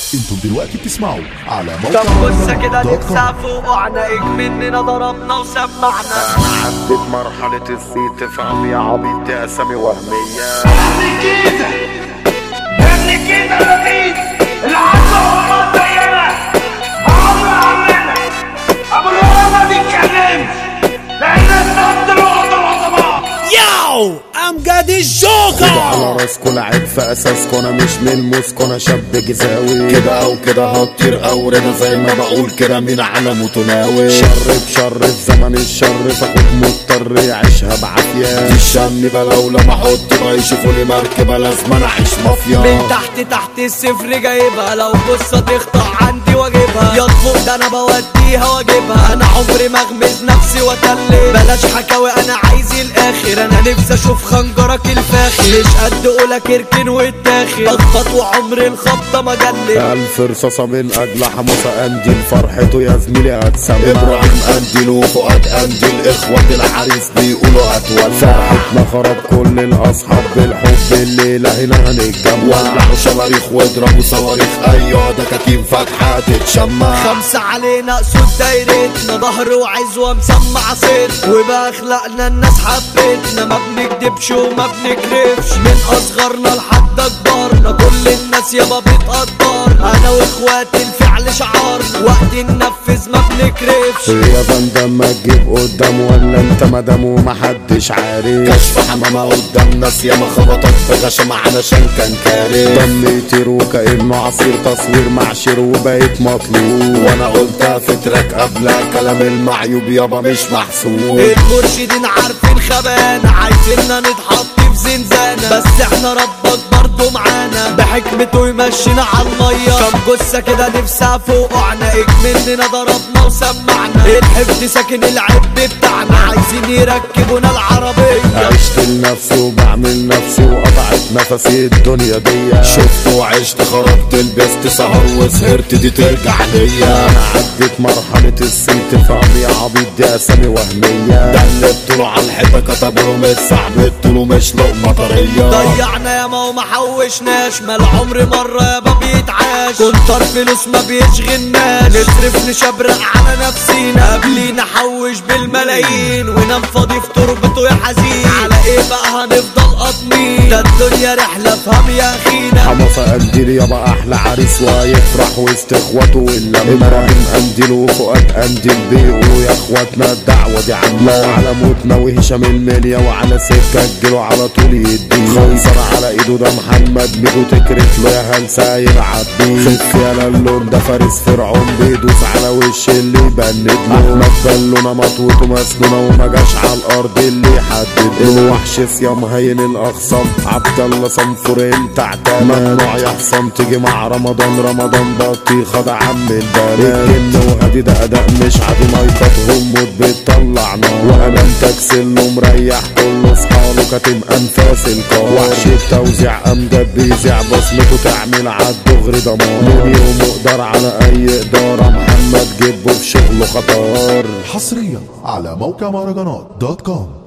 انتم دلوقتي بتسمعوا على طب موقع بص كده دوت كوم. نفسها فوق وعنايك مننا ضربنا وسمعنا عدت مرحلة الزيت فهم يا عبيط دي أسامي وهمية ابن كده لذيذ العصا هو زينا عمرو عمنا ابو الولد ما بيتكلمش لان الصوت الوقت العظماء ياو امجد الجوكر على راسكو لعب في اساسكو انا مش من موسكو انا شاب جزاوي كده او كده هطير او رضا زي ما بقول كده مين على متناول شر بشر في زمن الشر فاخد مضطر يعيشها بعافية الشن بلو لما احط ما يشوفوا لي مركبة لازم انا اعيش مافيا من تحت تحت الصفر جايبها لو قصة تخطأ عندي واجيبها يا فوق ده انا بوديها واجيبها انا عمري ما اغمز نفسي واتلم بلاش حكاوي انا عايز الاخر انا نفسي اشوف خنجرك الفاخر مش قد قولك اركن واتاخر اخبط وعمري الخبطة ما جلت ألف رصاصة من أجل حموسة أنديل فرحته يا زميلي هتسمع إبراهيم أنديل وفؤاد أنديل إخوة العريس بيقولوا أطول فرحتنا خرب كل الأصحاب بالحب الليلة هنا هنتجمع ولعوا شماريخ واضربوا صواريخ أيوة ده كتيم فاتحة تتشمع خمسة علينا قصود دايرتنا ظهر وعزوة مسمع صيت وبأخلاقنا الناس حبتنا ما بنكدبش وما بنكرفش من أصغرنا لحد أكبرنا كل الناس يابا بتقدر أنا وإخواتي الفعل شعارنا وقت ننفذ ما بنكرفش يا فندم ما تجيب قدام ولا انت مدام ومحدش عارف كشف حمامة قدام ناس ياما خبطت في غشم علشان كان كارف دم يطير وكأنه عصير تصوير معشر وبقيت مطلوب وانا قلتها في تراك قبلها كلام المعيوب يابا مش محسوب المرشدين عارفين خبانا عايزيننا نتحط في زنزانة بس احنا ربك برضو معانا بحكمته يمشينا على المية كم جثة كده نفسها فوق عنايك مننا ضربنا وسمعنا الحفظ ساكن العب بتاعنا عايزين يركبونا العربية عشت لنفسي وبعمل نفسي وقطعت نفسي الدنيا دي شفت وعشت خرجت لبست سهر وسهرت دي ترجع ليا انا عديت مرحلة الصيت فهمي عبيط دي اسامي وهمية دلت له على الحيطة كتبوا مش صعب له مش لقمة طرية ضيعنا ياما وما حوشناش ما العمر مرة يابا بيتعاش كنتر فلوس ما بيشغلناش نصرف نشبرق على نفسينا قبلينا حوش بالملايين ونام فاضي في تربته يا حزين على ايه بقى هنفضل قاطمين ده الدنيا رحلة فهم يا اخينا حمصة قنديل يابا احلى عريس ويفرح وسط اخواته واللمة ابراهيم قنديل وفؤاد قنديل بيقولوا يا اخواتنا الدعوة دي عامة وعلى موتنا وهشام المنيا وعلى سكة تجيله على طول يديه خنصر على ايده ده محمد ميدو تكرف له يا هلسة يلعب بيه خف يا اللون ده فارس فرعون بيدوس على وش اللي يبند له احمد بلونا مطوته مسنونة وما جاش على الارض اللي يحدد الوحش صيام هين الاخصام عبد الله صنفور انت اعتمد ممنوع يا حصان تيجي مع رمضان رمضان بطيخة ده عم البلد الجن وهدي ده اداء مش عادي مايكاتهم موت بتطلع نار وانا متكسل له مريح كل اصحابه كاتم انفاس القار وحش التوزيع امجد بيذيع بصمته تعمل عالدغري دمار مني ومقدر على اي اداره محمد جيبه في شغله خطر حصريا على موقع مهرجانات دوت كوم